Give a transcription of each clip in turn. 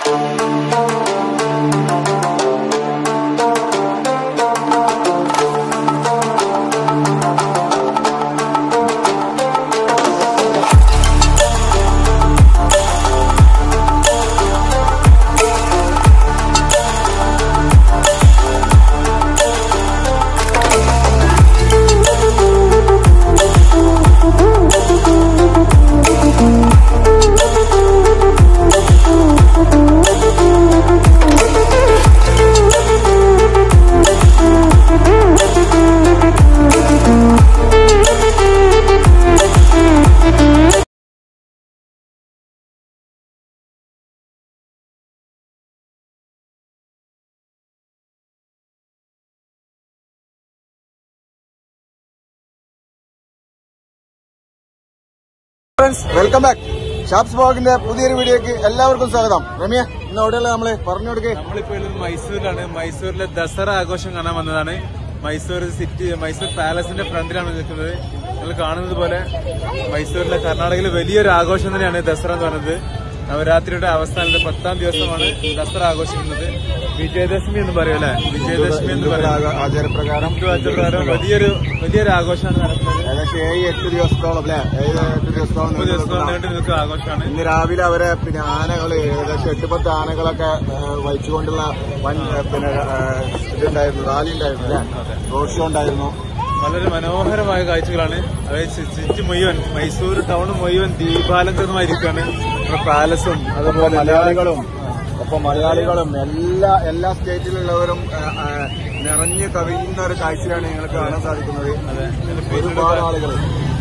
Friends welcome back ഷാപ്സ് ബ്ലോഗിന്റെ പുതിയൊരു വീഡിയോക്ക് എല്ലാവർക്കും സ്വാഗതം രമ്യ ഇന്ന് എവിടെയുള്ള നമ്മള് പറഞ്ഞു കൊടുക്കേ നമ്മളിപ്പോ ഉള്ളത് മൈസൂരിലാണ് മൈസൂരിലെ ദസറ ആഘോഷം കാണാൻ വന്നതാണ് മൈസൂർ സിറ്റി മൈസൂർ പാലസിന്റെ ഫ്രണ്ടിലാണ് നിൽക്കുന്നത് നിങ്ങൾ കാണുന്നത് പോലെ മൈസൂരിലെ കർണാടകയിലെ വലിയൊരു ആഘോഷം തന്നെയാണ് ദസറ എന്ന് പറയുന്നത് നവരാത്രിയുടെ അവസാനത്തെ പത്താം ദിവസമാണ് ദസറ ആഘോഷിക്കുന്നത് വിജയദശമി എന്ന് പറയും അല്ലെ വിജയദശമി എന്ന് പറയും ആചാരപ്രകാരം ഹിന്ദു ആചാരപ്രകാരം വലിയൊരു വലിയൊരു ആഘോഷമാണ് നടക്കുന്നത് ഏകദേശം ഏഴ് എട്ട് ദിവസത്തോളം അല്ലെ ഏഴ് എട്ട് ദിവസത്തോളം മുപ്പത് നീണ്ടു ദിവസത്തോളം നിൽക്കുന്ന- നീണ്ടു നിൽക്കുന്ന ആഘോഷമാണ് ഇന്ന് രാവിലെ അവരെ പിന്നെ ആനകള് ഏകദേശം എട്ട് പത്ത് ആനകളൊക്കെ ഏഹ്, വഹിച്ചുകൊണ്ടുള്ള വൻ ഏഹ്, പിന്നെ ഏഹ്, ഇതുണ്ടായിരുന്നു റാലി ഉണ്ടായിരുന്നു അല്ലെ റോഡ് ഷോ ഉണ്ടായിരുന്നു വളരെ മനോഹരമായ കാഴ്ചകളാണ് അതായത് ചി- ചുറ്റും മുഴുവൻ മൈസൂർ ടൗൺ മുഴുവൻ ദീപാലങ്കൃതമായിരിക്കുകയാണ് നമ്മുടെ പാലസും അതുപോലെ മലയാളികളും ഒപ്പം മലയാളികളും എല്ലാ എല്ലാ സ്റ്റേറ്റിലുള്ളവരും ഏഹ്, ഏഹ്, നിറഞ്ഞു കവിയുന്ന ഒരു കാഴ്ചയാണ് നിങ്ങൾക്ക് കാണാൻ സാധിക്കുന്നത് അതെ. ഒരുപാട് ആളുകൾ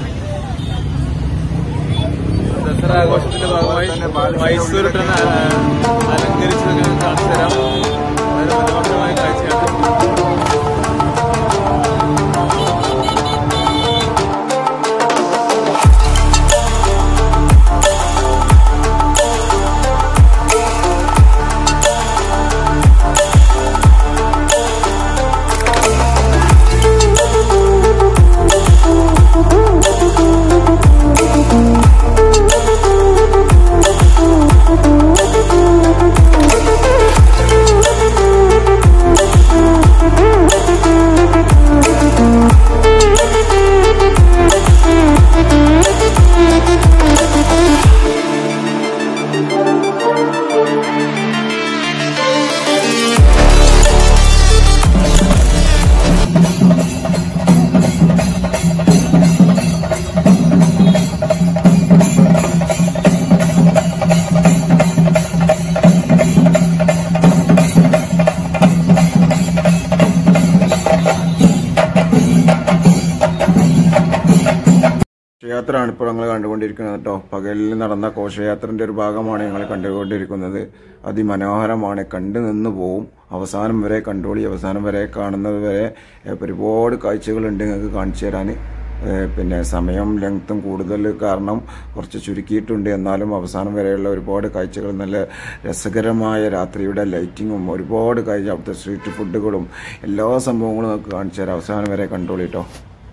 ദസറ ആഘോഷത്തിന്റെ ഭാഗമായി മൈസൂർ ടൗൺ അലങ്കരിച്ചത് ഞാൻ കാണിച്ചു തരാം വളരെ മനോഹരമായ കാഴ്ചയാണ് ഘോഷയാത്രയാണ് ഇപ്പോൾ ഞങ്ങൾ കണ്ടുകൊണ്ടിരിക്കുന്നത് കേട്ടോ പകലിൽ നടന്ന ഘോഷയാത്രന്റെ ഒരു ഭാഗമാണ് ഞങ്ങൾ കണ്ടുകൊണ്ടിരിക്കുന്നത് അതിമനോഹരമാണ് കണ്ടു നിന്ന് പോവും അവസാനം വരെ കണ്ടോളി അവസാനം വരെ കാണുന്നത് വരെ ഏഹ്, ഒരുപാട് കാഴ്ചകളുണ്ട് നിങ്ങൾക്ക് കാണിച്ചു തരാൻ ഏഹ്, പിന്നെ സമയം ലെങ്ത്തും കൂടുതൽ കാരണം കുറച്ച് ചുരുക്കിയിട്ടുണ്ട് എന്നാലും അവസാനം വരെയുള്ള ഒരുപാട് കാഴ്ചകൾ നല്ല രസകരമായ രാത്രിയുടെ ലൈറ്റിങ്ങും ഒരുപാട് കാഴ്ച അവിടുത്തെ സ്ട്രീറ്റ് ഫുഡുകളും എല്ലാ സംഭവങ്ങളും നിങ്ങൾക്ക് കാണിച്ചു തരാം അവസാനം വരെ കണ്ടോളി കേട്ടോ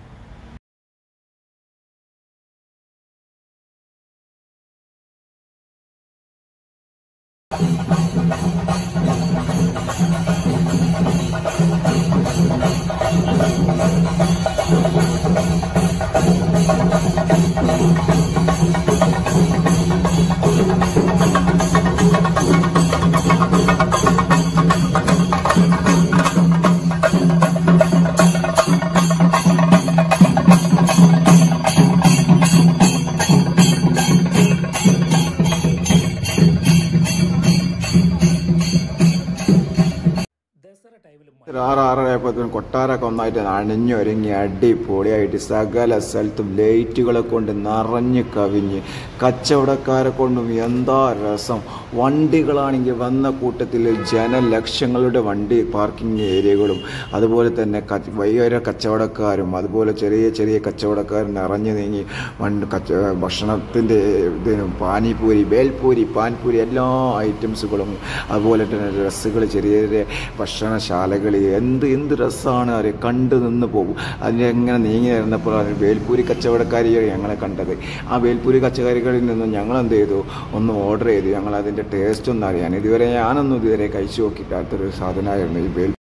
ഒരു ആറ് ആറരയപ്പോഴത്തേനും കൊട്ടാരമൊക്കെ ഒന്നായിട്ട് അണിഞ്ഞൊരുങ്ങി അടിപൊളിയായിട്ട് സകല സ്ഥലത്തും ലൈറ്റുകളെ കൊണ്ട് നിറഞ്ഞു കവിഞ്ഞ് കച്ചവടക്കാരെ കൊണ്ടും എന്താ രസം വണ്ടികളാണെങ്കിൽ വന്ന കൂട്ടത്തിൽ ജനലക്ഷങ്ങളുടെ വണ്ടി പാർക്കിംഗ് ഏരിയകളും അതുപോലെ തന്നെ ക- വൈകുന്നേര കച്ചവടക്കാരും അതുപോലെ ചെറിയ ചെറിയ കച്ചവടക്കാരും നിറഞ്ഞു നീങ്ങി വണ്ട് കച്ച ഭക്ഷണത്തിൻ്റെ ഇതിനും പാനിപൂരി ബേൽപൂരി പാൻപൂരി എല്ലാ ഐറ്റംസുകളും അതുപോലെ തന്നെ ഡ്രസ്സുകൾ ചെറിയ ചെറിയ ഭക്ഷണശാലകൾ എന്ത് എന്ത് രസമാണ് അറിയ കണ്ടു നിന്ന് പോകും അതിനെങ്ങനെ നീങ്ങി വരുന്നപ്പോൾ വേൽപ്പൂരി കച്ചവടക്കാരി ഞങ്ങളെ കണ്ടത് ആ വേൽപ്പൂരി കച്ചവടക്കാരികളിൽ നിന്നും ഞങ്ങൾ എന്ത് ചെയ്തു ഒന്ന് ഓർഡർ ചെയ്തു ഞങ്ങൾ അതിൻ്റെ ടേസ്റ്റ് ഒന്ന് അറിയാൻ ഇതുവരെ ഞാനൊന്നും ഇതുവരെ കഴിച്ചു നോക്കിയിട്ടാത്തൊരു സാധനമായിരുന്നു ഈ വേൽ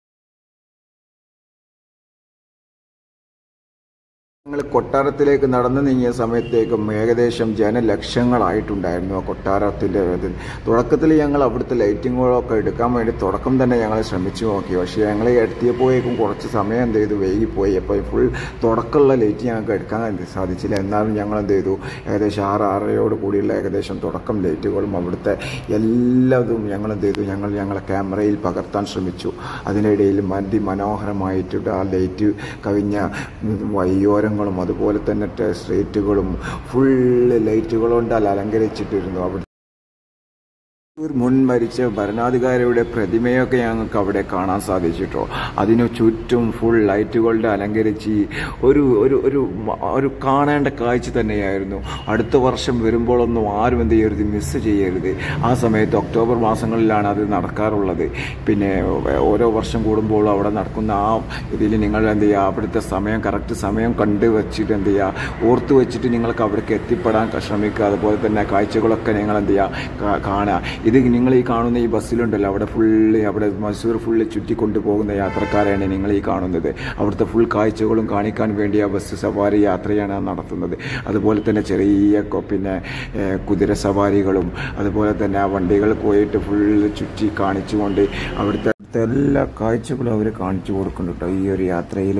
ഞങ്ങൾ കൊട്ടാരത്തിലേക്ക് നടന്നു നീങ്ങിയ സമയത്തേക്കും ഏകദേശം ജനലക്ഷങ്ങളായിട്ടുണ്ടായിരുന്നു ആ കൊട്ടാരത്തിൻ്റെ ഇതിൽ തുടക്കത്തിൽ ഞങ്ങൾ അവിടുത്തെ ലൈറ്റിങ്ങുകളൊക്കെ എടുക്കാൻ വേണ്ടി തുടക്കം തന്നെ ഞങ്ങൾ ശ്രമിച്ചു നോക്കി പക്ഷേ ഞങ്ങൾ എത്തിയപ്പോഴേക്കും കുറച്ച് സമയം എന്ത് ചെയ്തു വൈകിപ്പോയി അപ്പോൾ ഫുൾ തുടക്കമുള്ള ലൈറ്റ് ഞങ്ങൾക്ക് എടുക്കാൻ എന്ത് സാധിച്ചില്ല എന്നാലും ഞങ്ങൾ എന്ത് ചെയ്തു ഏകദേശം ആറ് ആറരയോട് കൂടിയുള്ള ഏകദേശം തുടക്കം ലൈറ്റുകളും അവിടുത്തെ എല്ലാതും ഞങ്ങൾ എന്ത് ചെയ്തു ഞങ്ങൾ ഞങ്ങളെ ക്യാമറയിൽ പകർത്താൻ ശ്രമിച്ചു അതിനിടയിൽ അതിമനോഹരമായിട്ട് ആ ലൈറ്റ് കവിഞ്ഞ വയ്യോരങ്ങളും അതുപോലെ തന്നെ ടെ- സ്ട്രീറ്റുകളും ഫുള്ള് ലൈറ്റുകൾ കൊണ്ടാൽ അലങ്കരിച്ചിട്ടിരുന്നു അവിടെ ഒരു മുൻ മരിച്ച ഭരണാധികാരിയുടെ പ്രതിമയൊക്കെ ഞങ്ങൾക്ക് അവിടെ കാണാൻ സാധിച്ചിട്ടോ അതിനു ചുറ്റും ഫുൾ ലൈറ്റുകളുടെ അലങ്കരിച്ച് ഒരു ഒരു ഒരു മ- ഒരു കാണേണ്ട കാഴ്ച തന്നെയായിരുന്നു അടുത്ത വർഷം വരുമ്പോഴൊന്നും ആരും എന്ത് ചെയ്യരുത് മിസ് ചെയ്യരുത് ആ സമയത്ത് ഒക്ടോബർ മാസങ്ങളിലാണ് അത് നടക്കാറുള്ളത് പിന്നെ ഓരോ വർഷം കൂടുമ്പോൾ അവിടെ നടക്കുന്ന ആ ഇതിൽ നിങ്ങൾ എന്ത് ചെയ്യുക അവിടുത്തെ സമയം കറക്റ്റ് സമയം കണ്ട് വെച്ചിട്ട് എന്ത് ചെയ്യുക ഓർത്ത് വെച്ചിട്ട് നിങ്ങൾക്ക് അവിടേക്ക് എത്തിപ്പെടാൻ ക- ശ്രമിക്കുക അതുപോലെ തന്നെ കാഴ്ചകളൊക്കെ നിങ്ങൾ എന്ത് ചെയ്യുക കാ- കാണുക ഇത് നിങ്ങൾ ഈ കാണുന്ന ഈ ബസ്സിലുണ്ടല്ലോ അവിടെ ഫുള്ള് അവിടെ മൈസൂർ ഫുള്ള് ചുറ്റിക്കൊണ്ടു പോകുന്ന യാത്രക്കാരെയാണ് നിങ്ങൾ ഈ കാണുന്നത് അവിടുത്തെ ഫുൾ കാഴ്ചകളും കാണിക്കാൻ വേണ്ടി ആ ബസ് സവാരി യാത്രയാണ് നടത്തുന്നത് അതുപോലെ തന്നെ ചെറിയ കൊ- പിന്നെ ഏഹ്, കുതിര സവാരികളും അതുപോലെ തന്നെ ആ വണ്ടികൾ പോയിട്ട് ഫുള്ള് ചുറ്റി കാണിച്ചുകൊണ്ട് അവിടുത്തെ എല്ലാ കാഴ്ചകളും അവർ കാണിച്ചു കൊടുക്കുന്നുണ്ട് കേട്ടോ ഈ ഒരു യാത്രയിൽ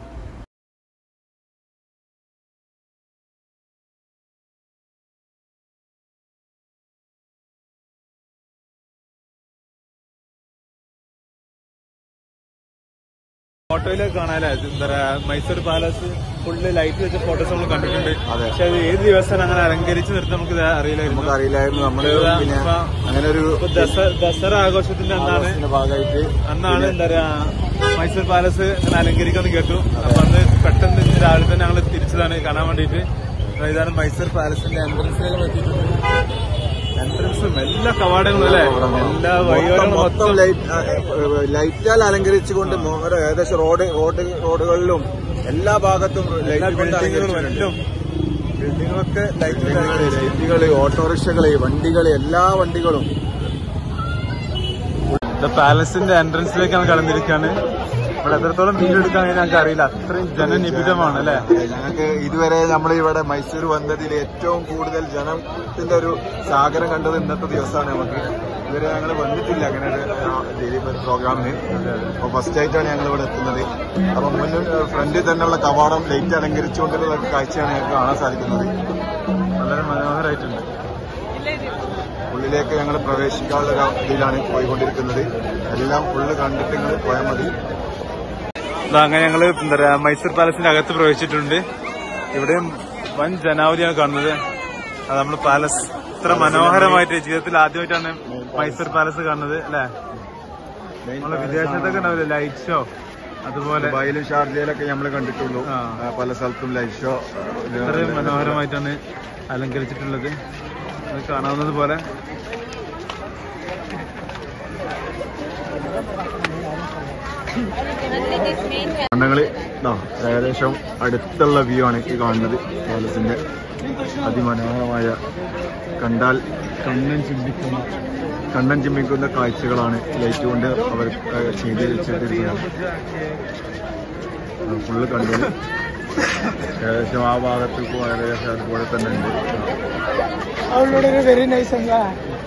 ഫോട്ടോയിലൊക്കെ കാണാല്ലേ ഇത് എന്താ പറയാ മൈസൂർ പാലസ് ഫുള്ള് ലൈറ്റ് വെച്ച ഫോട്ടോസ് നമ്മൾ കണ്ടിട്ടുണ്ട് അതെ. പക്ഷെ അത് ഏത് ദിവസം അങ്ങനെ അലങ്കരിച്ച് നിർത്തി നമുക്ക് ഇത് അറിയില്ലായിരുന്നു നമുക്കറിയില്ലായിരുന്നു നമ്മൾ ഇതാ, പിന്നെ ഇപ്പൊ അങ്ങനെ ഒരു ഇപ്പൊ ദസ- ദസറ ആഘോഷത്തിന്റെ അന്നാണ് ഭാഗമായിട്ട് അന്നാണ് എന്താ പറയാ മൈസൂർ പാലസ് ഇങ്ങനെ അലങ്കരിക്കാന്ന് കേട്ടു അപ്പൊ അന്ന് പെട്ടെന്ന് ഇന്ന് രാവിലെ തന്നെ ഞങ്ങൾ തിരിച്ചതാണ് കാണാൻ വേണ്ടിയിട്ട് അപ്പൊ ഇതാണ് മൈസൂർ പാലസിന്റെ എൻട്രൻസിലേക്ക് എത്തിയിട്ടുണ്ട് എൻട്രൻസും എല്ലാ കവാടങ്ങളും അല്ലേ എല്ലാ വഴിയോരങ്ങളും മൊത്തം മൊത്തം ലൈറ്റ് ലൈറ്റാൽ അലങ്കരിച്ചുകൊണ്ട് മോ- ഒരു ഏകദേശം റോഡ് റോഡ് റോഡുകളിലും എല്ലാ ഭാഗത്തും എല്ലാ ലൈറ്റ് കൊണ്ട് ബിൽഡിങ്ങുകളും അലങ്കരിച്ചിട്ടുണ്ട്. എല്ലാം ബിൽഡിങ്ങുകളൊക്കെ ലൈറ്റ് ബിൽഡിങ്ങുകള്, ലൈറ്റുകള് ഓട്ടോറിക്ഷകള് വണ്ടികള് എല്ലാ വണ്ടികളും പാലസിന്റെ എൻട്രൻസിലേക്കാണ് കടന്നിരിക്കുകയാണ് ഇവിടെ എത്രത്തോളം വീഡിയോ എടുക്കാൻ ഞങ്ങൾക്ക് അറിയില്ല അത്രയും ജനനിബിഡമാണ് അല്ലെ ഞങ്ങൾക്ക് ഇതുവരെ നമ്മൾ ഇവിടെ മൈസൂർ വന്നതിൽ ഏറ്റവും കൂടുതൽ ജനത്തിന്റെ ഒരു സാഗരം കണ്ടത് ഇന്നത്തെ ദിവസമാണ് നമുക്ക് ഇതുവരെ ഞങ്ങൾ വന്നിട്ടില്ല അങ്ങനെ ഒരു ദിലീപ് പ്രോഗ്രാമിന് അപ്പൊ ഫസ്റ്റ് ആയിട്ടാണ് ഞങ്ങൾ ഇവിടെ എത്തുന്നത് അപ്പൊ മുന്നിൽ ഫ്രണ്ടിൽ തന്നെയുള്ള കവാടം ലൈറ്റ് അലങ്കരിച്ചുകൊണ്ടുള്ള ഒരു കാഴ്ചയാണ് ഞങ്ങൾക്ക് കാണാൻ സാധിക്കുന്നത് വളരെ മനോഹരമായിട്ടുണ്ട് ഉള്ളിലേക്ക് ഞങ്ങൾ പ്രവേശിക്കാനുള്ള ഒരു ഇതിലാണ് പോയിക്കൊണ്ടിരിക്കുന്നത് എല്ലാം ഫുള്ള് കണ്ടിട്ട് നിങ്ങൾ പോയാൽ മതി ദാ അങ്ങനെ ഞങ്ങള് എന്താ പറയാ മൈസൂർ പാലസിന്റെ അകത്ത് പ്രവേശിച്ചിട്ടുണ്ട് ഇവിടെയും വൻ ജനാവലിയാണ് കാണുന്നത് അത് നമ്മുടെ പാലസ് ഇത്ര മനോഹരമായിട്ട് ജീവിതത്തിൽ ആദ്യമായിട്ടാണ് മൈസൂർ പാലസ് കാണുന്നത് അല്ലെ നമ്മള് വിദേശത്തൊക്കെ ഉണ്ടാവില്ലേ ലൈറ്റ് ഷോ അതുപോലെ ദുബായിലും ഷാർജയിലൊക്കെ നമ്മൾ കണ്ടിട്ടുള്ളൂ ആ. ആ, പല സ്ഥലത്തും ലൈറ്റ് ഷോ ഇത്രയും മനോഹരമായിട്ടാണ് അലങ്കരിച്ചിട്ടുള്ളത് അത് കാണാവുന്നത് പോലെ ഞങ്ങള് ഇതാ ഏകദേശം അടുത്തുള്ള വ്യൂ ആണ് ഈ കാണുന്നത് പാലസിന്റെ അതിമനോഹരമായ കണ്ടാൽ കണ്ണൻ ചിമ്മിക്കുന്ന കണ്ണൻ ചിമ്മിക്കുന്ന കാഴ്ചകളാണ് ലൈറ്റ് കൊണ്ട് അവർ ഏഹ്, ചെയ്ത് വെച്ചിട്ടിരിക്കുന്നത് ഫുള്ള് കണ്ടു ഏകദേശം ആ ഭാഗത്ത് ഇപ്പോൾ ഏകദേശം അതുപോലെ തന്നെ ഉണ്ട് വെരി നൈസ് അല്ല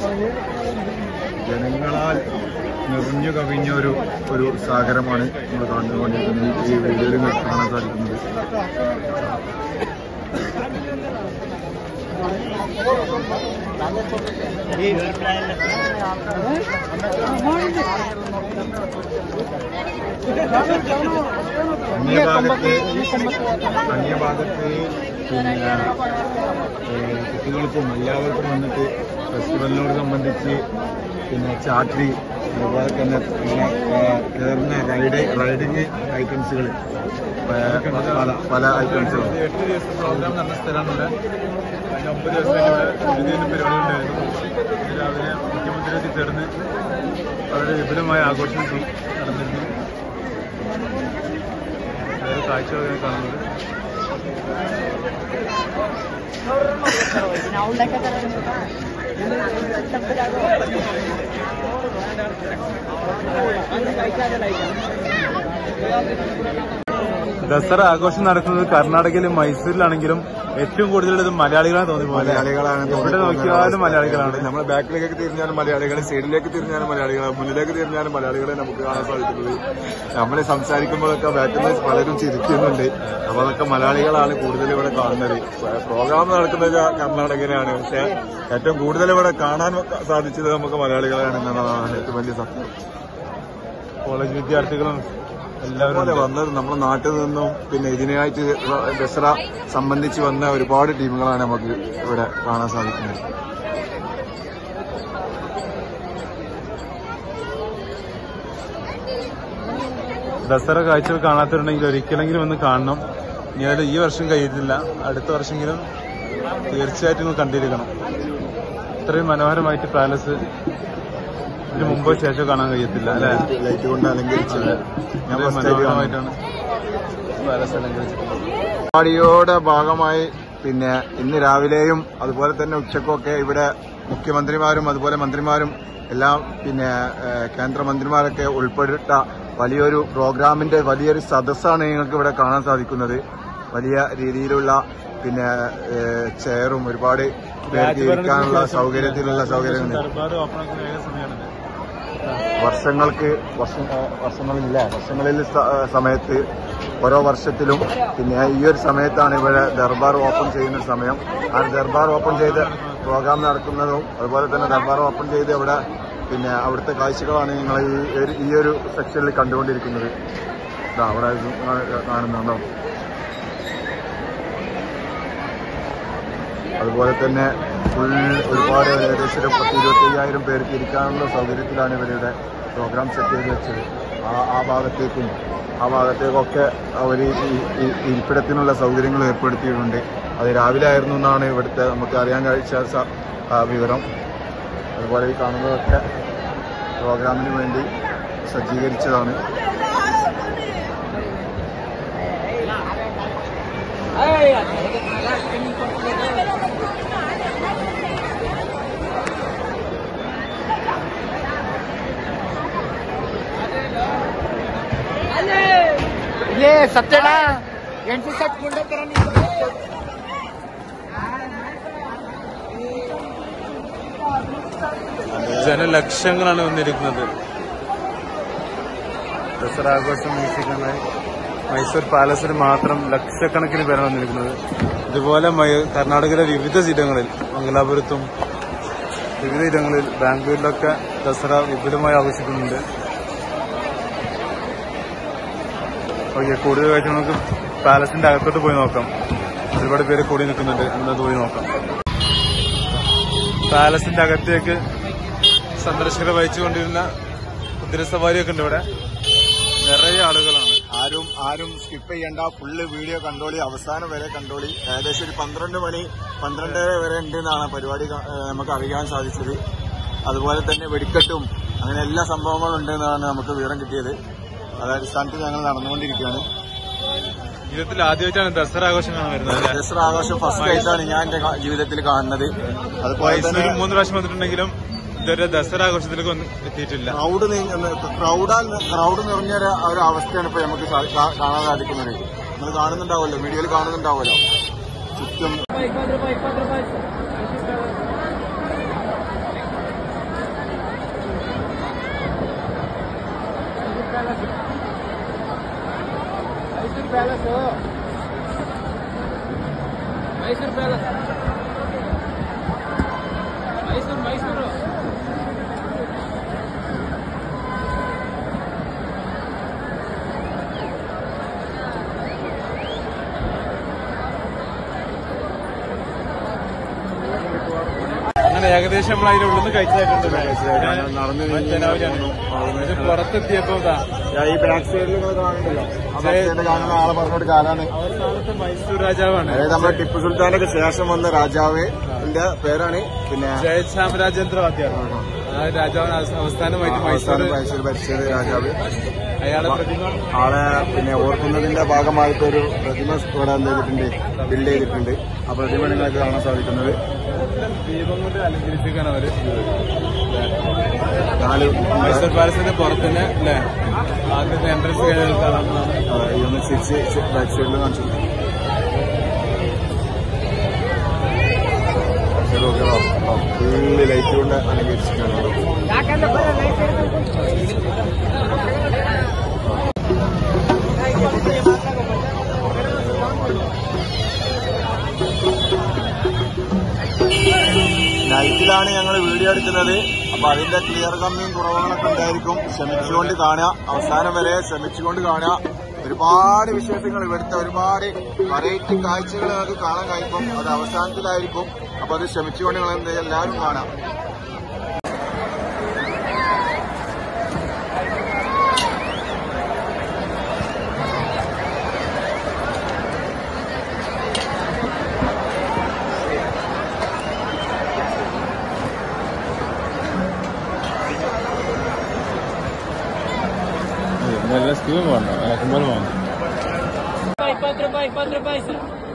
ജനങ്ങളാൽ നിറഞ്ഞു കവിഞ്ഞ ഒരു ഒരു സാഗരമാണ് നമ്മൾ കണ്ടുകൊണ്ടിരിക്കുന്നത് ഈ വീഡിയോയിൽ നിങ്ങൾക്ക് കാണാൻ സാധിക്കുന്നത് അന്യഭാഗത്ത് അന്യഭാഗത്ത് പിന്നെ ഏഹ്, കുട്ടികൾക്കും എല്ലാവർക്കും വന്നിട്ട് ഫെസ്റ്റിവലിനോട് സംബന്ധിച്ച് പിന്നെ ചാക്രി അതുപോലെ തന്നെ ഇങ്ങനെ ഏഹ്, കയറുന്ന റൈഡ് റൈഡിങ് ഐറ്റംസുകൾ പല പല ഐറ്റംസുകളും എട്ട് ദിവസം പ്രോഗ്രാം നടന്ന സ്ഥലമാണ് അതിന് ഒമ്പത് ദിവസം ഇവിടെ വിവിധ പരിപാടി ഉണ്ടായിരുന്നു ഇന്ന് രാവിലെ മുഖ്യമന്ത്രിയൊക്കെ ചേർന്ന് വളരെ വിപുലമായ ആഘോഷം നടന്നിരുന്നു വേറെ കാഴ്ചകളൊക്കെ കാണുന്നത് ദസറ ആഘോഷം നടക്കുന്നത് കർണാടകയിലും മൈസൂരിലാണെങ്കിലും ഏറ്റവും കൂടുതൽ ഇത് മലയാളികളാണ് തോന്നി പോലെ മലയാളികളാണ് എവിടെ നോക്കിയാലും മലയാളികളാണ് നമ്മളെ ബാക്കിലേക്ക് തിരിഞ്ഞാലും മലയാളികൾ സൈഡിലേക്ക് തിരിഞ്ഞാലും മലയാളികളാണ് മുന്നിലേക്ക് തിരിഞ്ഞാലും മലയാളികളെ നമുക്ക് കാണാൻ സാധിക്കുന്നത് നമ്മൾ സംസാരിക്കുമ്പോഴൊക്കെ ബാക്കിൽ നിന്ന് പലരും ചിരിക്കുന്നുണ്ട് അപ്പൊ അതൊക്കെ മലയാളികളാണ് കൂടുതൽ ഇവിടെ കാണുന്നത് പ്രോഗ്രാം നടക്കുന്നത് കർണാടകയിലാണ് പക്ഷെ ഏറ്റവും കൂടുതൽ ഇവിടെ കാണാൻ സാധിച്ചത് നമുക്ക് മലയാളികളാണ് എന്നുള്ളതാണ് ഏറ്റവും വലിയ സത്യം കോളേജ് വിദ്യാർത്ഥികളും എല്ലാവരും അതുപോലെ വന്നത് നമ്മുടെ നാട്ടിൽ നിന്നും പിന്നെ ഇതിനായിട്ട് ദസറ സംബന്ധിച്ച് വന്ന ഒരുപാട് ടീമുകളാണ് നമുക്ക് ഇവിടെ കാണാൻ സാധിക്കുന്നത് ദസറ കാഴ്ചകൾ കാണാത്തവരുണ്ടെങ്കിൽ ഒരിക്കലെങ്കിലും ഒന്ന് കാണണം ഇനി അത് ഈ വർഷം കഴിയത്തില്ല അടുത്ത വർഷമെങ്കിലും തീർച്ചയായിട്ടും ഒന്ന് കണ്ടിരിക്കണം ഇത്രയും മനോഹരമായിട്ട് പാലസ് ഇതിന് മുമ്പോ ശേഷമോ കാണാൻ കഴിയത്തില്ല അല്ലെ ലൈറ്റ് കൊണ്ട് അലങ്കരിച്ചത് ഞാൻ ഇത്രയും first ആയിട്ട് കാണുന്നു. മനോഹരമായിട്ടാണ് പാലസ് അലങ്കരിച്ചിട്ടുള്ളത് പരിപാടിയുടെ ഭാഗമായി പിന്നെ ഇന്ന് രാവിലെയും അതുപോലെ തന്നെ ഉച്ചക്കൊക്കെ ഇവിടെ മുഖ്യമന്ത്രിമാരും അതുപോലെ മന്ത്രിമാരും എല്ലാം പിന്നെ ഏഹ്, കേന്ദ്രമന്ത്രിമാരൊക്കെ ഉൾപ്പെട്ടിട്ട വലിയൊരു പ്രോഗ്രാമിന്റെ വലിയൊരു സദസ്സാണ് നിങ്ങൾക്ക് ഇവിടെ കാണാൻ സാധിക്കുന്നത് വലിയ രീതിയിലുള്ള പിന്നെ ഏഹ്, ചെയറും ഒരുപാട് പേർക്ക് ഇരിക്കാനുള്ള സൗകര്യത്തിലുള്ള സൗകര്യങ്ങൾ ദർബാർ ഓപ്പൺ ആക്കുന്ന ഏക സമയമാണിത് വർഷങ്ങൾക്ക് വർഷം ഏഹ് വർഷങ്ങളില്ല വർഷങ്ങളിൽ സ- ഏഹ് സമയത്ത് ഓരോ വർഷത്തിലും പിന്നെ ഈ ഒരു സമയത്താണ് ഇവിടെ ദർബാർ ഓപ്പൺ ചെയ്യുന്ന ഒരു സമയം ആ ദർബാർ ഓപ്പൺ ചെയ്ത് പ്രോഗ്രാം നടക്കുന്നതും അതുപോലെ തന്നെ ദർബാർ ഓപ്പൺ ചെയ്ത് ഇവിടെ പിന്നെ അവിടുത്തെ കാഴ്ചകളാണ് നിങ്ങൾ ഈ ഒരു- ഈ ഒരു സെക്ഷനിൽ കണ്ടുകൊണ്ടിരിക്കുന്നത് ഇതാ അവിടെ ഇത് കാ- കാണുന്നുണ്ടോ അതുപോലെ തന്നെ ഫുൾ ഒരുപാട് ഏകദേശം ഒരു പത്ത് ഇരുപത്തി അയ്യായിരം പേർക്ക് ഇരിക്കാനുള്ള സൗകര്യത്തിലാണ് ഇവരുടെ പ്രോഗ്രാം സെറ്റ് ചെയ്ത് വെച്ചത് ആ ആ ഭാഗത്തേക്കും ആ ഭാഗത്തേക്കൊക്കെ അവർ ഇരിപ്പിടത്തിനുള്ള സൗകര്യങ്ങൾ ഏർപ്പെടുത്തിയിട്ടുണ്ട് അത് രാവിലെ ആയിരുന്നു എന്നാണ് ഇവിടുത്തെ നമുക്ക് അറിയാൻ കഴിച്ച സ- ആ വിവരം അതുപോലെ ഈ കാണുന്നതൊക്കെ പ്രോഗ്രാമിന് വേണ്ടി സജ്ജീകരിച്ചതാണ് ಇಲ್ಲೇ ಸತ್ಯಣ ಎಂಟು ಸತ್ ಕೊಂಡೋಗ್ತಾರ ನೀವು ജനലക്ഷങ്ങളാണ് വന്നിരിക്കുന്നത് ദസറ ആഘോഷം വീക്ഷിക്കാനായി മൈസൂർ പാലസിൽ മാത്രം ലക്ഷക്കണക്കിന് പേരാണ് വന്നിരിക്കുന്നത് ഇതുപോലെ മയ- കർണാടകയിലെ വിവിധ ഇടങ്ങളിൽ മംഗലാപുരത്തും വിവിധ ഇടങ്ങളിൽ ബാംഗ്ലൂരിലൊക്കെ ദസറ വിപുലമായി ആഘോഷിക്കുന്നുണ്ട് ഓക്കെ കൂടുതൽ കാഴ്ച നമുക്ക് പാലസിന്റെ അകത്തോട്ട് പോയി നോക്കാം ഒരുപാട് പേര് കൂടി നിൽക്കുന്നുണ്ട് എന്നത് പോയി നോക്കാം പാലസിന്റെ അകത്തേക്ക് സന്ദർശകരെ വഹിച്ചുകൊണ്ടിരുന്ന കുതിരസവാരിയൊക്കെ ഉണ്ട് ഇവിടെ നിറയെ ആളുകളാണ് ആരും ആരും സ്കിപ്പ് ചെയ്യണ്ട ഫുള്ള് വീഡിയോ കണ്ടോളി അവസാനം വരെ കണ്ടോളി ഏകദേശം ഒരു പന്ത്രണ്ട് മണി പന്ത്രണ്ടര വരെ ഉണ്ട് എന്നാണ് പരിപാടി ക- ഏഹ് നമുക്ക് അറിയാൻ സാധിച്ചത് അതുപോലെ തന്നെ വെടിക്കെട്ടും അങ്ങനെ എല്ലാ സംഭവങ്ങളും ഉണ്ട് എന്നാണ് നമുക്ക് വിവരം കിട്ടിയത് അതായത് സ്ഥാനത്ത് ഞങ്ങൾ നടന്നുകൊണ്ടിരിക്കുകയാണ് ജീവിതത്തിൽ ആദ്യമായിട്ടാണ് ദസറ ആഘോഷം കാണാൻ വരുന്നത് അല്ലേ? ദസറ ആഘോഷം ഫസ്റ്റ് ആയിട്ടാണ് ഞാൻ എന്റെ കാ- ജീവിതത്തിൽ കാണുന്നത് അതുപോലെ തന്നെ മൈസൂരിൽ മൂന്ന് പ്രാവശ്യം വന്നിട്ടുണ്ടെങ്കിലും ഇതുവരെ ദസറ ആഘോഷത്തിലേക്ക് ഒന്നും എത്തിയിട്ടില്ല ക്രൗഡ് ക്രൗഡ് ക്രൗഡ് നിറഞ്ഞ ഒരു- ഒരു അവസ്ഥയാണ് ഇപ്പൊ നമുക്ക് സാ- കാ- കാണാൻ സാധിക്കുന്നത് നിങ്ങൾ കാണുന്നുണ്ടാവുമല്ലോ വീഡിയോയിൽ കാണുന്നുണ്ടാവുമല്ലോ ചുറ്റും ಮೈಸೂರು ಪ್ಯಾಲೇಸ್ ಮೈಸೂರು ಪ್ಯಾಲೇಸ್ ಮೈಸೂರು ಮೈಸೂರು അങ്ങനെ ഏകദേശം നമ്മൾ അതിന്റെ ഉള്ളിൽ നിന്ന് കഴിച്ചതായിട്ടുണ്ട് ഞങ്ങൾ നടന്നു നീങ്ങി ജനാവലിയാണ് ഇത് പുറത്തെത്തിയപ്പോ ഇതാ ഞാൻ ഈ ബാക്ക് സൈഡിൽ നിങ്ങൾ കാണുന്നുണ്ടല്ലോ ആ ബാക്ക് സൈഡിൽ കാണുന്ന ആളെ പറഞ്ഞോട്ട് കാലാണ് അവസാനത്തെ മൈസൂർ രാജാവാണ് അതായത് നമ്മുടെ ടിപ്പു സുൽത്താനൊക്കെ ശേഷം വന്ന രാജാവ് അതിന്റെ പേരാണ് പിന്നെ ജയചാമരാജേന്ദ്ര വാദ്യാർ ആ രാജാവിന് അവസ- അവസാനമായിട്ട് മൈസൂർ അവസാനം മൈസൂർ ഭരിച്ചത് രാജാവ് അയാളെ പ്രതിമ ആളെ പിന്നെ ഓർക്കുന്നതിന്റെ ഭാഗമായിട്ട് ഒരു പ്രതിമ ഇവിടെ എന്ത് ചെയ്തിട്ടുണ്ട് ബിൽഡ് ചെയ്തിട്ടുണ്ട് ആ പ്രതിമ നിങ്ങൾക്ക് കാണാൻ സാധിക്കുന്നത് ദീപം കൊണ്ട് അലങ്കരിച്ചിരിക്കുകയാണ് അവര് നാല് മൈസൂർ പാലസിന്റെ പുറത്തുതന്നെ അല്ലേ ആദ്യത്തെ എൻട്രൻസ് കഴിഞ്ഞാൽ കാണാവുന്നതാണ് ആ, ഈ ഒന്ന് തിരിച്ച് ബാക്ക് സൈഡിൽ കാണിച്ചു ഫുള്ള് ലൈറ്റ് കൊണ്ട് അലങ്കരിച്ചിട്ടാണ് നൈറ്റിലാണ് ഞങ്ങൾ വീഡിയോ എടുക്കുന്നത് അപ്പൊ അതിന്റെ ക്ലിയർ കമ്മിയും കുറവുകളൊക്കെ ഉണ്ടായിരിക്കും ശ്രമിച്ചുകൊണ്ട് കാണുക അവസാനം വരെ ശ്രമിച്ചുകൊണ്ട് കാണുക ഒരുപാട് വിശേഷങ്ങൾ ഇവിടുത്തെ ഒരുപാട് വെറൈറ്റി കാഴ്ചകൾ നിങ്ങൾക്ക് കാണാൻ കഴിക്കും അത് അവസാനത്തിലായിരിക്കും അപ്പൊ അത് ശ്രമിച്ചുകൊണ്ട് നിങ്ങൾ എന്ത് ചെയ്യുക? എല്ലാവരും കാണാം നല്ല സ്കീം വേണ്ട കുമ്പളം വേണ്ട Quatro vai, quatro vai, sir.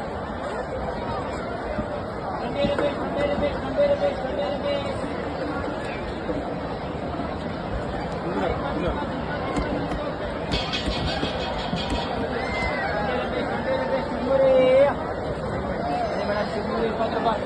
Bandeira verde, bandeira verde, bandeira verde, bandeira verde. Bandeira verde, bandeira verde, Chumure. Ini mana Chumure, quatro vai.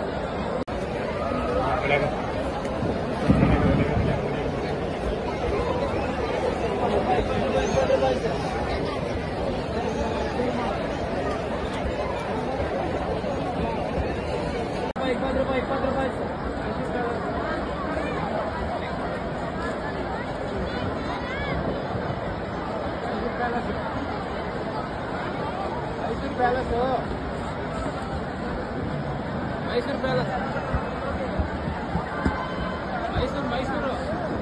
Vai, quatro vai, quatro vai, sir. Mysore Palace. Mysore Palace. Mysore, Mysore.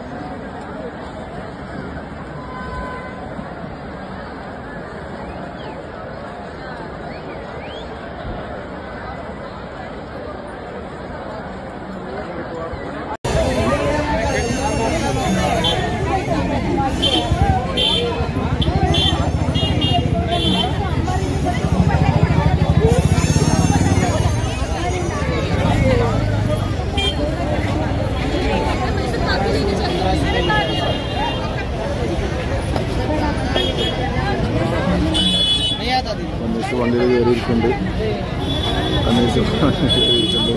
കമ്മീസ് വണ്ടിയിൽ കയറിയിരിക്കുന്നുണ്ട് കമ്മീസ് വണ്ടിയിൽ കയറിയിരിക്കുന്നുണ്ട്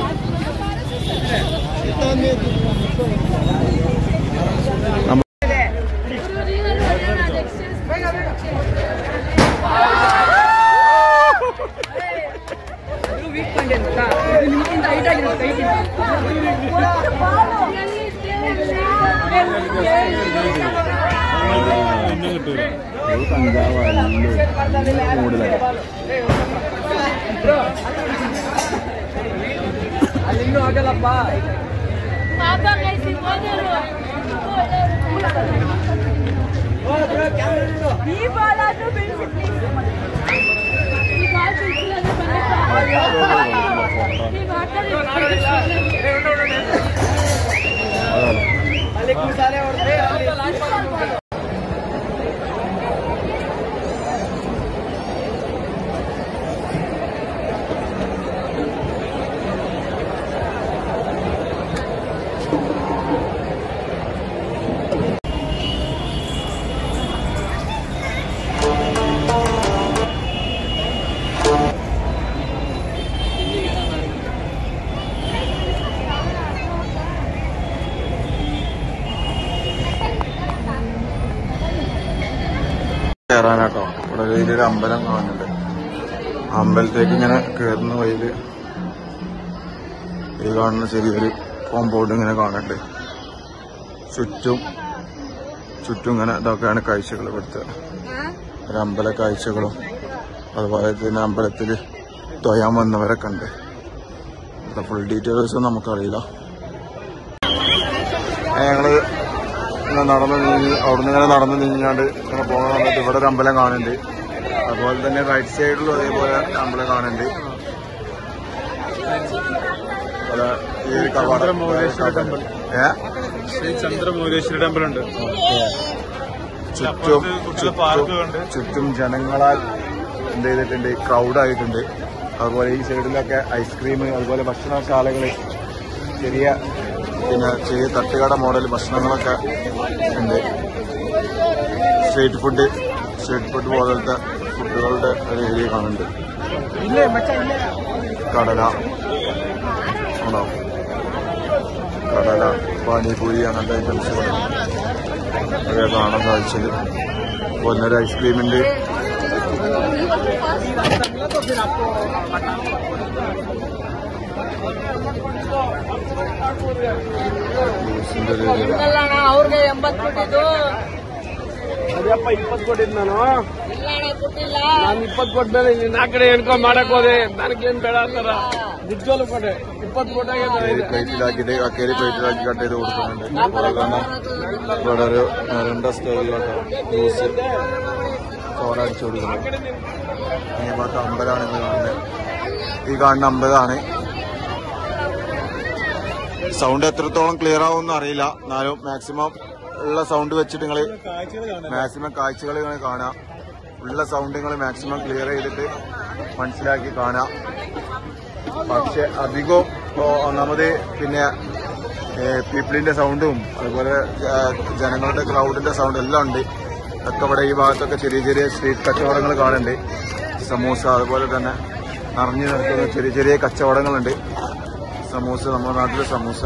ഒരു കഞ്ചാവല്ലോ കൂടുതലായി ಅಲ್ಲಿನ್ನೂ ಆಗಲ್ಲಪ್ಪ ಈ ಬಾಲಾದ್ರೂ ಬಿಡಿಸಿ please ಈ ball ಬಿಡಿಸಿಲ್ಲ ನೀವು ಅಲ್ಲಿ ಕೂಸಾಲೆ ಹೊಡೆದ್ರೆ ಅಲ್ಲಿ കയറാനാട്ടോ ഇവിടെ വലിയൊരു അമ്പലം കാണുന്നുണ്ട് അമ്പലത്തേക്ക് ഇങ്ങനെ കയറുന്ന വഴിയില് ഈ കാണുന്ന ചെറിയൊരു കോമ്പൗണ്ട് ഇങ്ങനെ കാണുന്നുണ്ട് ചുറ്റും ചുറ്റും ഇങ്ങനെ ഇതൊക്കെയാണ് കാഴ്ചകൾ ഇവിടുത്തെ ഒരു അമ്പല കാഴ്ചകളും അതുപോലെ തന്നെ അമ്പലത്തിൽ തൊയാൻ വന്നവരൊക്കെ ഉണ്ട് ഇവിടെ ഫുൾ ഡീറ്റെയിൽസ് നമുക്കറിയില്ല ഏ, ഞങ്ങള് ഇങ്ങനെ നടന്ന് നീങ്ങി അവിടുന്ന് ഇങ്ങനെ നടന്ന് നീങ്ങിയാണ്ട് ഇങ്ങനെ പോകുന്ന സമയത്ത് ഇവിടെ ഒരു അമ്പലം കാണുന്നുണ്ട് അതുപോലെ തന്നെ റൈറ്റ് സൈഡിലും അതേപോലെ അമ്പലം കാണുന്നുണ്ട് അതുപോലെ ഈ ഒരു കവാടം ചന്ദ്രമൗലീശ്വര ടെമ്പിൾ. ഏ ശ്രീ ചന്ദ്രമൗലീശ്വര ടെമ്പിൾ ഉണ്ട് ചുറ്റും അപ്പുറത്ത് കുട്ടികളെ പാർക്ക് ചുറ്റും ഉണ്ട്. ചുറ്റും ജനങ്ങളാൽ എന്ത് ചെയ്തിട്ടുണ്ട് ക്രൗഡായിട്ടുണ്ട് അതുപോലെ ഈ സൈഡിലൊക്കെ ഐസ്ക്രീം അതുപോലെ ഭക്ഷണശാലകൾ ചെറിയ പിന്നെ ചെറിയ തട്ടുകട മോഡൽ ഭക്ഷണങ്ങളൊക്കെ ഉണ്ട് സ്ട്രീറ്റ് ഫുഡ് സ്ട്രീറ്റ് ഫുഡ് പോലത്തെ ഫുഡുകളുടെ ഒരു ഏരിയ കാണുന്നുണ്ട് കടല ആണോ കടല പാനിപൂരി അങ്ങനത്തെ ഐറ്റംസുകൾ ഒക്കെ കാണാൻ സാധിച്ചത് ഒന്നര ഐസ്ക്രീമിന്റെ ജ്യൂസിന്റെ ഒരു ഏരിയ. ಅಲ್ಲಣ್ಣ ಅವ್ರಿಗೆ ಎಂಬತ್ತು ಕೊಟ್ಟಿದ್ದು ಅದೇಪ್ಪ ಇಪ್ಪತ್ತು ಕೊಟ್ಟಿದ್ ನಾನು ಇಲ್ಲ ಅಣ್ಣ ಕೊಟ್ಟಿಲ್ಲ ನಾನು ಇಪ್ಪತ್ತು ಕೊಟ್ಮೇಲೆ ಇಲ್ಲಿ ನಾಲ್ಕು ಕಡೆ ಎಣ್ಕೊಂಡ್ ಮಾಡಕ್ ಹೋದೆ ನನಗೇನ್ ಬೇಡ ಅಂತಾರ ನಿಜವಾಗ್ಲೂ ಕೊಟ್ಟೆ ಇಪ್ಪತ್ತು ಕೊಟ್ಟಾಗ കേരി പ്ലേറ്റിലാക്കിയിട്ട് ആ കേരി പ്ലേറ്റിലാക്കി കട്ട് ചെയ്ത് കൊടുക്കുന്നുണ്ട് അതുപോലെ തന്നെ ഇവിടെ ഒരു രണ്ട് സ്റ്റൈലിലോട്ട് ജ്യൂസ് ചോറ അടിച്ചു കൊടുക്കുന്നത് ഈ ഭാഗത്ത് അമ്പതാണ് നിങ്ങൾ കാണുന്നത് ഈ കാണുന്ന അമ്പതാണ് സൗണ്ട് എത്രത്തോളം ക്ലിയർ ആവുമെന്ന് അറിയില്ല എന്നാലും മാക്സിമം ഉള്ള സൗണ്ട് വെച്ചിട്ട് നിങ്ങൾ മാക്സിമം കാഴ്ചകൾ നിങ്ങൾ കാണാം ഉള്ള സൗണ്ട് നിങ്ങൾ മാക്സിമം ക്ലിയർ ചെയ്തിട്ട് മനസ്സിലാക്കി കാണാം പക്ഷെ അധികവും ഇപ്പോ ഒന്നാമത് പിന്നെ പീപ്പിളിന്റെ സൗണ്ടും അതുപോലെ ആ, ജനങ്ങളുടെ ക്രൗഡിന്റെ സൗണ്ട് എല്ലാം ഉണ്ട് ഒക്കെ ഇവിടെ ഈ ഭാഗത്തൊക്കെ ചെറിയ ചെറിയ സ്ട്രീറ്റ് കച്ചവടങ്ങൾ കാണുന്നുണ്ട് സമൂസ അതുപോലെ തന്നെ നിറഞ്ഞു നിൽക്കുന്ന ചെറിയ ചെറിയ കച്ചവടങ്ങളുണ്ട് സമൂസ നമ്മുടെ നാട്ടിലെ സമൂസ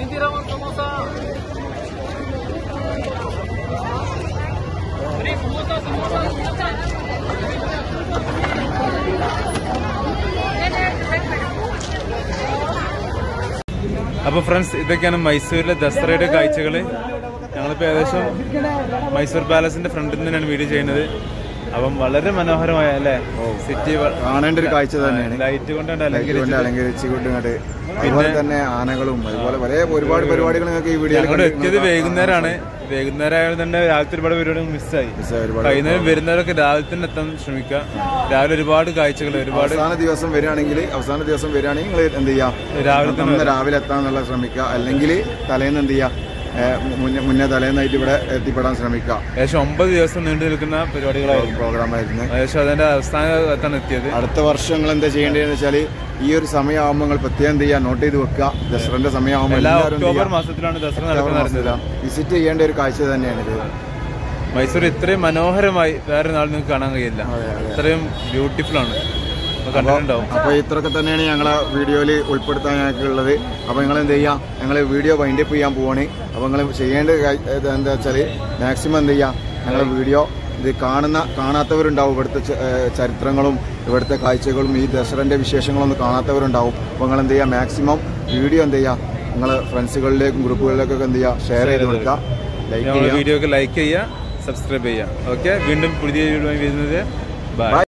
അപ്പൊ ഫ്രണ്ട്സ് ഇതൊക്കെയാണ് മൈസൂരിലെ ദസറയുടെ കാഴ്ചകള് ഞങ്ങളിപ്പോ ഏകദേശം മൈസൂർ പാലസിന്റെ ഫ്രണ്ടിൽ നിന്നാണ് വീഡിയോ ചെയ്യുന്നത് അപ്പം വളരെ മനോഹരമായ അല്ലേ സിറ്റി കാണേണ്ട ഒരു കാഴ്ച തന്നെയാണ് ലൈറ്റ് കൊണ്ടാണ് കൊണ്ട് അലങ്കരിച്ചത് അലങ്കരിച്ച് കൊണ്ടുങ്ങോട്ട് അതുപോലെ തന്നെ ആനകളും അതുപോലെ പല ഒരുപാട് പരിപാടികൾ നിങ്ങൾക്ക് ഈ വീഡിയോയിൽ ഞങ്ങളുടെ എത്തിയത് വൈകുന്നേരമാണ് വൈകുന്നേരം ആയതുകൊണ്ട് തന്നെ രാവിലത്തെ ഒരുപാട് പരിപാടി മിസ്സായി ഒരുപാട് വൈകുന്നേരം വരുന്നവരൊക്കെ രാവിലെ തന്നെ എത്താൻ ശ്രമിക്കുക രാവിലെ ഒരുപാട് കാഴ്ചകൾ ഒരുപാട് അവസാന ദിവസം വരികയാണെങ്കിൽ അവസാന ദിവസം വരികയാണെങ്കിൽ നിങ്ങൾ എന്ത് ചെയ്യാം രാവിലെ തന്നെ അന്ന് രാവിലെ എത്താന്നുള്ള ശ്രമിക്കുക അല്ലെങ്കിൽ തലേന്ന് എന്ത് ചെയ്യുക ഏഹ് മുന്നേ മുന്നേ തലേന്നായിട്ട് ഇവിടെ എത്തിപ്പെടാൻ ശ്രമിക്കുക ഏകദേശം ഒമ്പത് ദിവസം നീണ്ടു നിൽക്കുന്ന പരിപാടികളായിരുന്നു പ്രോഗ്രാം ആയിരുന്നു ഏകദേശം അതിന്റെ അവസാനത്താണ് എത്തിയത് അടുത്ത വർഷം നിങ്ങൾ എന്താ ചെയ്യേണ്ടതെന്ന് വെച്ചാൽ ഈ ഒരു സമയമാകുമ്പോൾ നിങ്ങൾ പ്രത്യേകം എന്ത് ചെയ്യുക നോട്ട് ചെയ്ത് വെക്കുക ദസറന്റെ സമയമാകുമ്പോൾ എല്ലാ എല്ലാവരും എന്ത് ഒക്ടോബർ ചെയ്യുക? മാസത്തിലാണ് ദസറ ഒക്ടോബർ നടക്കുന്നത് മാസത്തിലാണ് വിസിറ്റ് ചെയ്യേണ്ട ഒരു കാഴ്ച തന്നെയാണിത് മൈസൂർ ഇത്രയും മനോഹരമായി വേറെ നാൾ നിങ്ങൾക്ക് കാണാൻ കഴിയില്ല ഇത്രയും ബ്യൂട്ടിഫുൾ ആണ് നിങ്ങൾ കണ്ടിട്ടുണ്ടാവും അപ്പൊ ഇത്രയൊക്കെ തന്നെയാണ് ഞങ്ങളെ വീഡിയോയിൽ ഉൾപ്പെടുത്താൻ ഞങ്ങൾക്കുള്ളത് അപ്പൊ നിങ്ങൾ എന്ത് ചെയ്യാം ഞങ്ങൾ വീഡിയോ വൈൻഡപ്പ് ചെയ്യാൻ പോവാണ് അപ്പൊ നിങ്ങൾ ചെയ്യേണ്ട കാ- ഇത് എന്താ വെച്ചാൽ മാക്സിമം എന്ത് ചെയ്യാം ഞങ്ങളെ വീഡിയോ ഇത് കാണുന്ന കാണാത്തവരുണ്ടാവും ഇവിടുത്തെ ച- ഏഹ് ചരിത്രങ്ങളും ഇവിടുത്തെ കാഴ്ചകളും ഈ ദസറന്റെ വിശേഷങ്ങളൊന്നും കാണാത്തവരുണ്ടാവും അപ്പോൾ നിങ്ങൾ എന്ത് ചെയ്യുക മാക്സിമം വീഡിയോ എന്ത് ചെയ്യുക നിങ്ങൾ ഫ്രണ്ട്സുകളിലേക്കും ഗ്രൂപ്പുകളിലേക്കൊക്കെ എന്ത് ചെയ്യുക ഷെയർ ചെയ്ത് കൊടുക്കുക ലൈക്ക് ഞങ്ങളുടെ ചെയ്യുക വീഡിയോക്ക് ലൈക്ക് ചെയ്യുക സബ്സ്ക്രൈബ് ചെയ്യുക ഓക്കെ വീണ്ടും പുതിയ വീഡിയോ വരുന്നത് ബൈ